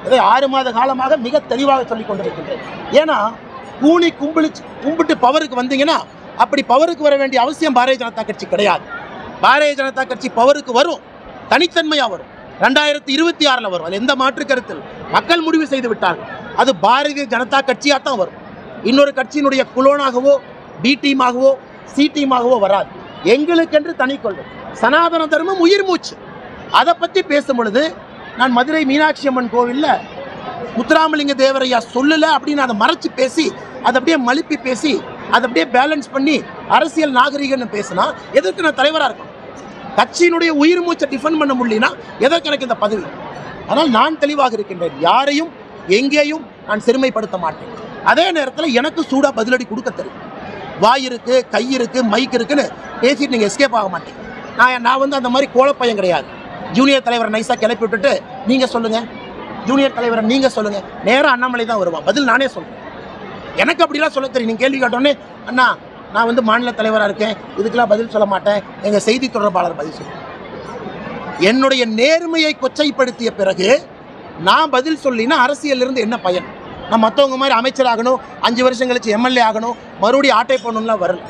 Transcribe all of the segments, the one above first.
இதை ஆறு மாத காலமாக மிக தெளிவாக சொல்லிக் கொண்டிருக்கின்றேன் ஏன்னா கூனி கும்பிளிச்சு கும்பிட்டு பவருக்கு வந்தீங்கன்னா அப்படி பவருக்கு வர வேண்டிய அவசியம் பாரதிய ஜனதா கட்சி கிடையாது பாரதிய ஜனதா கட்சி பவருக்கு வரும் தனித்தன்மையாக வரும் ரெண்டாயிரத்தி இருபத்தி ஆறில் வரும் அது எந்த மாற்று கருத்தில் மக்கள் முடிவு செய்து விட்டார்கள் அது பாரதிய ஜனதா கட்சியாக தான் வரும் இன்னொரு கட்சியினுடைய குலோனாகவோ பி டீமாகவோ சி டீமாகவோ வராது எங்களுக்கென்று தனி கொள்கை சனாதன தர்மம் உயிர் மூச்சு அதை பற்றி பேசும் பொழுது நான் மதுரை மீனாட்சி அம்மன் கோவிலில் முத்துராமலிங்க தேவரையா சொல்லலை அப்படின்னு அதை மறைச்சு பேசி அதை அப்படியே மழுப்பி பேசி அதை அப்படியே பேலன்ஸ் பண்ணி அரசியல் நாகரிகன்னு பேசினா எதற்கு நான் தலைவராக இருக்கணும் கட்சியினுடைய உயிர் மூச்சை டிஃபெண்ட் பண்ண முடியலனா எதற்கு எனக்கு இந்த பதவி ஆனால் நான் தெளிவாக இருக்கின்றேன் யாரையும் எங்கேயும் நான் சிறுமைப்படுத்த மாட்டேன் அதே நேரத்தில் எனக்கு சூடாக பதிலடி கொடுக்க தெரியும் வாய் இருக்கு கை இருக்கு மைக் இருக்குன்னு பேசிட்டு நீங்கள் எஸ்கேப் ஆக மாட்டீங்க நான் நான் வந்து அந்த மாதிரி கோலப்பையன் கிடையாது ஜூனியர் தலைவரை நைஸாக கிளப்பி விட்டுட்டு நீங்கள் சொல்லுங்கள் ஜூனியர் தலைவரை நீங்கள் சொல்லுங்கள் நேராக அண்ணாமலை தான் வருவான் பதில் நானே சொல்லுவேன் எனக்கு அப்படிலாம் சொல்ல தெரியும் நீங்கள் கேள்வி கேட்டோன்னே அண்ணா நான் வந்து மாநில தலைவராக இருக்கேன் இதுக்கெல்லாம் பதில் சொல்ல மாட்டேன் எங்கள் செய்தி தொடர்பாளர் பதில் சொல்லுவேன் என்னுடைய நேர்மையை கொச்சைப்படுத்திய பிறகு நான் பதில் சொல்லினா அரசியல்ல இருந்து என்ன பயன் நான் மற்றவங்க மாதிரி அமைச்சராகணும் அஞ்சு வருஷம் கழிச்சு எம்எல்ஏ ஆகணும் மறுபடியும் ஆட்டை போடணும்லாம் வரல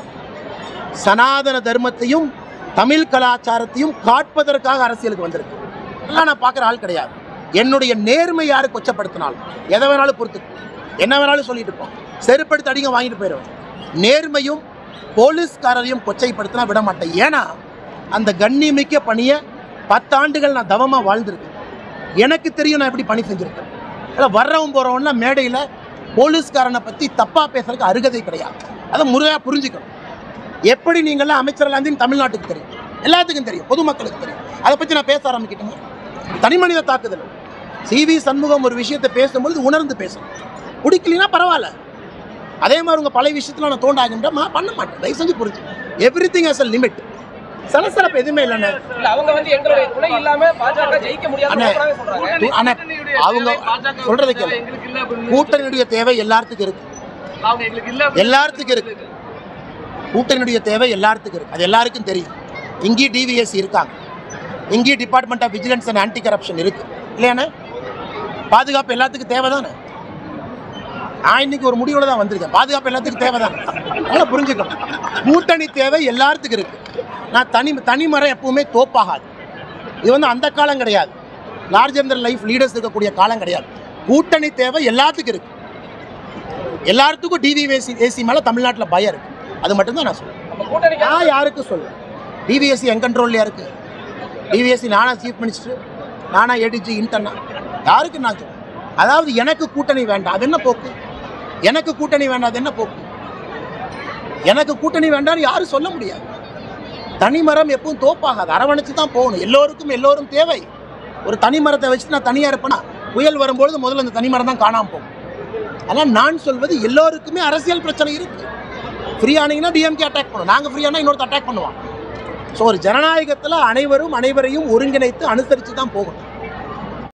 சனாதன தர்மத்தையும் தமிழ் கலாச்சாரத்தையும் காட்பதற்காக அரசியலுக்கு வந்திருக்கு எல்லாம் நான் பார்க்குற ஆள் கிடையாது என்னுடைய நேர்மை யாரு கொச்சப்படுத்தினாலும் எதை வேணாலும் பொறுத்து என்ன வேணாலும் சொல்லிட்டு இருப்போம் செருப்படுத்தி அடிங்க வாங்கிட்டு போயிடுவேன் நேர்மையும் போலீஸ்காரரையும் கொச்சைப்படுத்தினா விட மாட்டேன் ஏன்னா அந்த கண்ணியமிக்க பணியை பத்தாண்டுகள் நான் தவமாக வாழ்ந்திருக்கேன் எனக்கு தெரியும் நான் எப்படி பணி செஞ்சுருக்கேன் இல்லை வர்றவன் போகிறவன்லாம் மேடையில் போலீஸ்காரனை பற்றி தப்பாக பேசுறதுக்கு அருகதை கிடையாது அதை முறையாக புரிஞ்சுக்கணும் எப்படி நீங்கள்லாம் அமைச்சர்கள் இருந்தீங்க தமிழ்நாட்டுக்கு தெரியும் எல்லாத்துக்கும் தெரியும் பொதுமக்களுக்கு தெரியும் அதை பற்றி நான் பேச ஆரம்பிக்கிட்டோமா தனிமனித தாக்குதல் சி வி சண்முகம் ஒரு விஷயத்தை பேசும்பொழுது உணர்ந்து பேசணும் பிடிக்கலைன்னா பரவாயில்ல அதே மாதிரி உங்கள் பழைய விஷயத்தில் நான் தோண்டாகின்ற மா பண்ண மாட்டேன் தயவு செஞ்சு புரிஞ்சு everything has a limit சலசலப்பு எதுவுமே இல்லைண்ணே இல்ல அவங்க வந்து எங்களுடைய துணை இல்லாம பாஜக ஜெயிக்க அண்ணே, முடியாது சொல்றாங்க அண்ணா அவங்க சொல்றதை கேளு கூட்டணியுடைய தேவை எல்லாத்துக்கும் இருக்கு அவங்க எங்களுக்கு இல்ல எல்லாத்துக்கும் இருக்கு கூட்டணியுடைய தேவை எல்லாத்துக்கும் இருக்கு அது எல்லாருக்கும் தெரியும் இங்கேயும் டிவிஎஸ் இருக்காங்க இங்கேயும் department of vigilance and anti corruption இருக்கு இல்லையாண்ணே பாதுகாப்பு எல்லாத்துக்கும் தேவை தானே நான் இன்னைக்கு ஒரு முடிவோட தான் வந்திருக்கேன் பாதுகாப்பு எல்லாத்துக்கும் தேவை தான் அதனால் புரிஞ்சுக்கணும் கூட்டணி தேவை எல்லாத்துக்கும் இருக்கு நான் தனி தனிமரம் எப்பவுமே தோப்பாகாது இது வந்து அந்த காலம் கிடையாது லார்ஜர் தன் லைஃப் லீடர்ஸ் இருக்கக்கூடிய காலம் கிடையாது கூட்டணி தேவை எல்லாத்துக்கும் இருக்கு எல்லாத்துக்கும் டிவிஎஸ்சி ஏசி மேலே தமிழ்நாட்டில் பயம் இருக்கு அது மட்டும்தான் நான் சொல்லுவேன் நம்ம கூட்டணிக்கு நான் யாருக்கு சொல்லுவேன் டிவிஎஸ்சி என் கண்ட்ரோல்லையா இருக்கு டிவிஎஸ்சி நானா சீஃப் மினிஸ்டர் நானா ஏடிஜி இன்டர்னா யாருக்கு நான் சொல்லுவேன் அதாவது எனக்கு கூட்டணி வேண்டாம் அது என்ன போக்கு எனக்கு கூட்டணி வேண்டாம் அது என்ன போக்கு எனக்கு கூட்டணி வேண்டாம்னு யாரும் சொல்ல முடியாது தனிமரம் எப்பவும் தோப்பாகாது அரவணைச்சு தான் போகணும் எல்லோருக்கும் எல்லோரும் தேவை ஒரு தனி மரத்தை வச்சுட்டு நான் தனியாக இருப்பேனா புயல் வரும்பொழுது முதல்ல அந்த தனிமரம் தான் காணாமல் போகும் ஆனால் நான் சொல்வது எல்லோருக்குமே அரசியல் பிரச்சனை இருக்கு ஃப்ரீ ஆனீங்கன்னா டிஎம்கே அட்டாக் பண்ணுவோம் நாங்கள் ஃப்ரீயானா இன்னொருத்த அட்டாக் பண்ணுவான் ஸோ ஒரு ஜனநாயகத்தில் அனைவரும் அனைவரையும் ஒருங்கிணைத்து அனுசரித்து தான் போகணும்